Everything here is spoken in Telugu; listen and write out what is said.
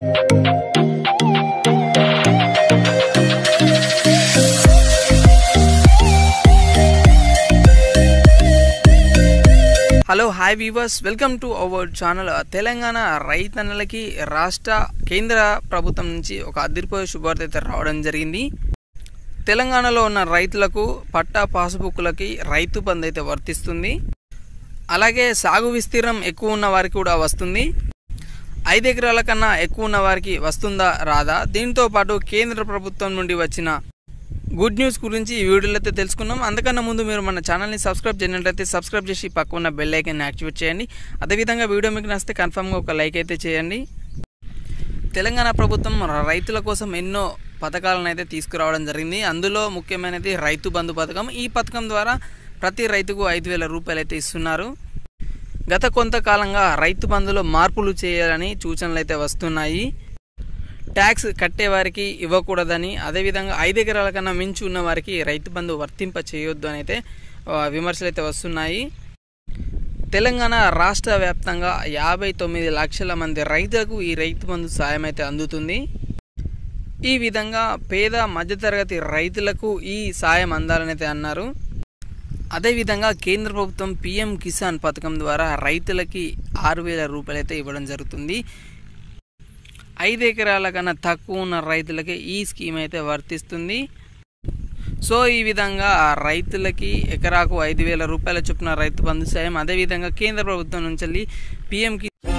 hello hi viewers welcome to our channel Telangana రైతన్నలకి రాష్ట్ర కేంద్ర ప్రభుత్వం నుంచి ఒక అదిరిపోయే శుభార్త అయితే రావడం జరిగింది తెలంగాణలో ఉన్న రైతులకు పట్టా పాస్బుక్లకి రైతు బంధు అయితే వర్తిస్తుంది అలాగే సాగు విస్తీర్ణం ఎక్కువ ఉన్న వారికి కూడా వస్తుంది ఐదు ఎకరాల కన్నా ఎక్కువ ఉన్న వారికి వస్తుందా రాదా దీంతో పాటు కేంద్ర ప్రభుత్వం నుండి వచ్చిన గుడ్ న్యూస్ గురించి ఈ వీడియోలో అయితే తెలుసుకున్నాం అందుకన్నా ముందు మీరు మన ఛానల్ని సబ్స్క్రైబ్ చేయనట్లయితే సబ్స్క్రైబ్ చేసి పక్క ఉన్న బెల్ ఐకాన్ని యాక్టివేట్ చేయండి అదేవిధంగా వీడియో మీకు నచ్చితే కన్ఫామ్గా ఒక లైక్ అయితే చేయండి తెలంగాణ ప్రభుత్వం రైతుల కోసం ఎన్నో పథకాలను అయితే తీసుకురావడం జరిగింది అందులో ముఖ్యమైనది రైతు బంధు పథకం ఈ పథకం ద్వారా ప్రతి రైతుకు ఐదు వేల రూపాయలు అయితే ఇస్తున్నారు గత కొంతకాలంగా రైతు బంధులో మార్పులు చేయాలని సూచనలు అయితే వస్తున్నాయి ట్యాక్స్ కట్టే వారికి ఇవ్వకూడదని అదేవిధంగా ఐదు ఎకరాల కన్నా మించి ఉన్న వారికి రైతు బంధు వర్తింప చేయొద్దు అని అయితే ఆ, విమర్శలు అయితే వస్తున్నాయి తెలంగాణ రాష్ట్ర వ్యాప్తంగా యాభై తొమ్మిది లక్షల మంది రైతులకు ఈ రైతు బంధు సాయం అయితే అందుతుంది ఈ విధంగా పేద మధ్యతరగతి రైతులకు ఈ సాయం అందాలని అయితే అన్నారు అదేవిధంగా కేంద్ర ప్రభుత్వం పిఎం కిసాన్ పథకం ద్వారా రైతులకి ఆరు వేల రూపాయలు అయితే ఇవ్వడం జరుగుతుంది ఐదు ఎకరాల కన్నా తక్కువ ఉన్న రైతులకి ఈ స్కీమ్ అయితే వర్తిస్తుంది సో ఈ విధంగా ఆ రైతులకి ఎకరాకు ఐదు వేల రూపాయల చొప్పున రైతు బంధు సాయం అదేవిధంగా కేంద్ర ప్రభుత్వం నుంచి పిఎం కి